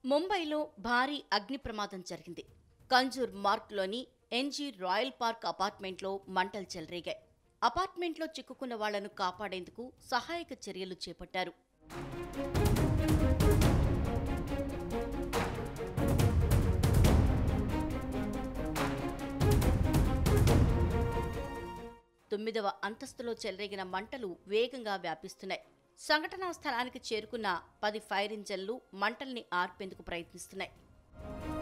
ముంబైలో భారీ అగ్ని ప్రమాదం జరిగింది కంజూర్ మార్క్లోని ఎన్జీ రాయల్ పార్క్ అపార్ట్మెంట్లో మంటలు చెలరేగాయి అపార్ట్మెంట్లో చిక్కుకున్న వాళ్లను కాపాడేందుకు సహాయక చర్యలు చేపట్టారు తొమ్మిదవ అంతస్తులో చెలరేగిన మంటలు వేగంగా వ్యాపిస్తున్నాయి సంఘటనా స్థలానికి చేరుకున్న పది ఫైర్ ఇంజన్లు మంటల్ని ఆర్పేందుకు ప్రయత్నిస్తున్నాయి